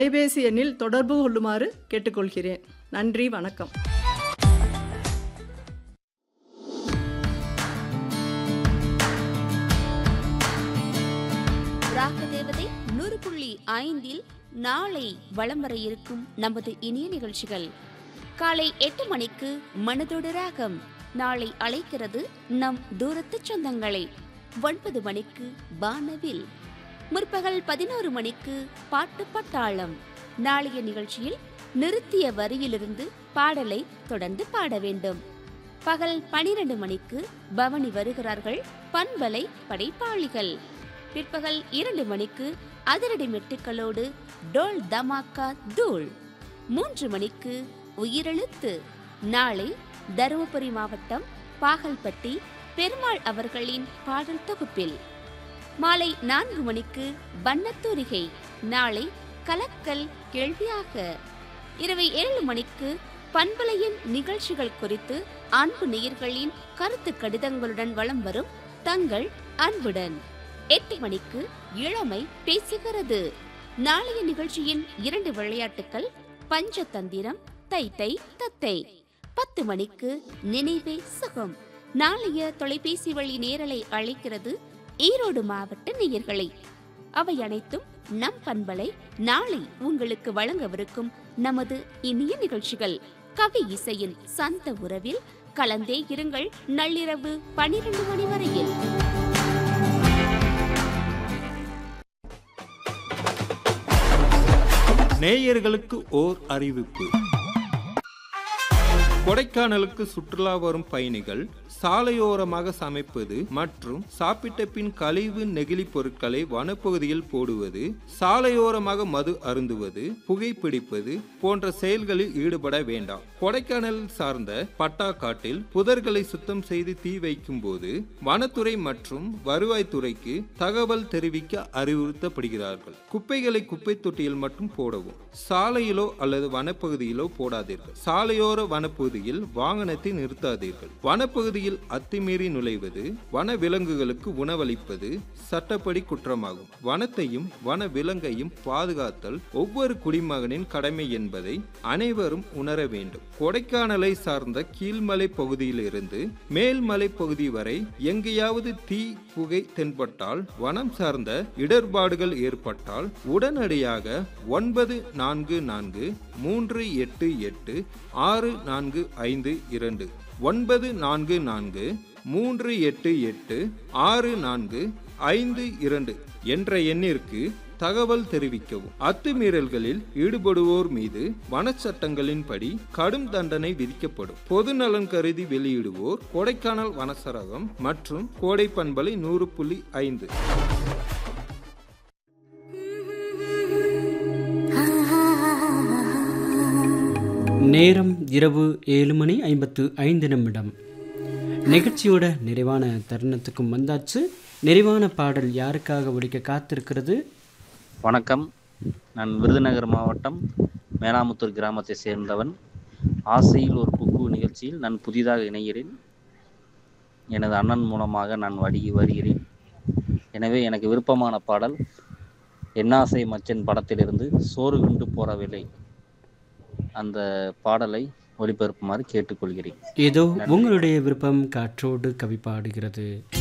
கைபேசி எண்ணில் தொடர்பு கொள்ளுமாறு கேட்டுக்கொள்கிறேன் நன்றி வணக்கம் ராகதேவதை நூறு புள்ளி ஐந்தில் நாளை வலம் வர இருக்கும் நமது இனிய நிகழ்ச்சிகள் காலை எட்டு மணிக்கு மனதோடு ராகம் நாளை அழைக்கிறது நம் தூரத்து சொந்தங்களை ஒன்பது மணிக்கு வானவில் முற்பகல் பதினோரு மணிக்கு பாட்டு பட்டாளம் நாளைய நிகழ்ச்சியில் நிறுத்திய வரியிலிருந்து பாடலை தொடர்ந்து பாட வேண்டும் பகல் பனிரெண்டு மணிக்கு பவனி வருகிறார்கள் பண்பலை படைப்பாளிகள் பிற்பகல் இரண்டு மணிக்கு அதிரடி மெட்டுக்களோடு டோல் தமாக்கா தூள் மூன்று மணிக்கு உயிரெழுத்து நாளை தருமபுரி மாவட்டம் பாகல்பட்டி பெருமாள் அவர்களின் பாடல் தொகுப்பில் மாலை நான்கு மணிக்கு வண்ணத்தூரிகை நாளை கலக்கல் கேள்வியாக இரவு ஏழு மணிக்கு பண்பலையின் நிகழ்ச்சிகள் குறித்து அன்பு நேயர்களின் கருத்து கடிதங்களுடன் வலம் வரும் தங்கள் அன்புடன் எட்டு மணிக்கு இளமை பேசுகிறது நாளைய நிகழ்ச்சியின் இரண்டு விளையாட்டுகள் பஞ்சதந்திரம் தை தை தத்தை பத்து மணிக்கு நினைவே சுகம் நாளைய தொலைபேசி வழி நேரலை அழைக்கிறது ஈரோடு மாவட்ட நேயர்களை அவை அனைத்தும் நம் பண்பலை நாளை உங்களுக்கு வழங்கவிருக்கும் நமது இனிய நிகழ்ச்சிகள் கவி இசையின் சந்த உறவில் கலந்தே இருங்கள் நள்ளிரவு பனிரெண்டு மணி வரையில் நேயர்களுக்கு ஓர் அறிவிப்பு கொடைக்கானலுக்கு சுற்றுலா வரும் பயணிகள் சாலையோரமாக சமைப்பது மற்றும் சாப்பிட்ட பின் கழிவு நெகிழி பொருட்களை வனப்பகுதியில் போடுவது சாலையோரமாக மது அருந்துவது புகைப்பிடிப்பது போன்ற செயல்களில் ஈடுபட வேண்டாம் கொடைக்கானல் சார்ந்த பட்டாக்காட்டில் புதர்களை சுத்தம் செய்து தீ வைக்கும் போது வனத்துறை மற்றும் வருவாய்த்துறைக்கு தகவல் தெரிவிக்க அறிவுறுத்தப்படுகிறார்கள் குப்பைகளை குப்பை தொட்டியில் மட்டும் போடவும் சாலையிலோ அல்லது வனப்பகுதியிலோ போடாதீர்கள் சாலையோர வனப்பகுதியில் வாகனத்தை நிறுத்தாதீர்கள் வனப்பகுதியில் அத்துமீறி நுழைவது வன விலங்குகளுக்கு உணவளிப்பது சட்டப்படி குற்றமாகும் வனத்தையும் வன விலங்கையும் பாதுகாத்தல் ஒவ்வொரு குடிமகனின் கடமை என்பதை அனைவரும் உணர வேண்டும் கொடைக்கானலை சார்ந்த கீழ்மலை பகுதியிலிருந்து மேல்மலை பகுதி வரை எங்கேயாவது தீ புகை தென்பட்டால் வனம் சார்ந்த இடர்பாடுகள் ஏற்பட்டால் உடனடியாக ஒன்பது நான்கு நான்கு மூன்று எட்டு எட்டு ஆறு நான்கு ஐந்து இரண்டு ஒன்பது நான்கு நான்கு மூன்று எட்டு எட்டு ஆறு நான்கு ஐந்து இரண்டு என்ற எண்ணிற்கு தகவல் தெரிவிக்கவும் அத்துமீறல்களில் ஈடுபடுவோர் மீது வனச்சட்டங்களின்படி கடும் தண்டனை விதிக்கப்படும் பொது நலன் கருதி வெளியிடுவோர் கொடைக்கானல் வனச்சரகம் மற்றும் கோடை பண்பலை நூறு புள்ளி ஐந்து நேரம் இரவு ஏழு மணி ஐம்பத்து ஐந்து நிமிடம் நிகழ்ச்சியோட நிறைவான தருணத்துக்கும் வந்தாச்சு நிறைவான பாடல் யாருக்காக ஒழிக்க காத்திருக்கிறது வணக்கம் நான் விருதுநகர் மாவட்டம் மேலாமுத்தூர் கிராமத்தை சேர்ந்தவன் ஆசையில் ஒரு குக்கு நிகழ்ச்சியில் நான் புதிதாக இணைகிறேன் எனது அண்ணன் மூலமாக நான் வடி வருகிறேன் எனவே எனக்கு விருப்பமான பாடல் என்னாசை மச்சன் படத்திலிருந்து சோறு குண்டு போறவில்லை அந்த பாடலை ஒளிபரப்புமாறு கேட்டுக்கொள்கிறேன் ஏதோ உங்களுடைய விருப்பம் காற்றோடு கவி பாடுகிறது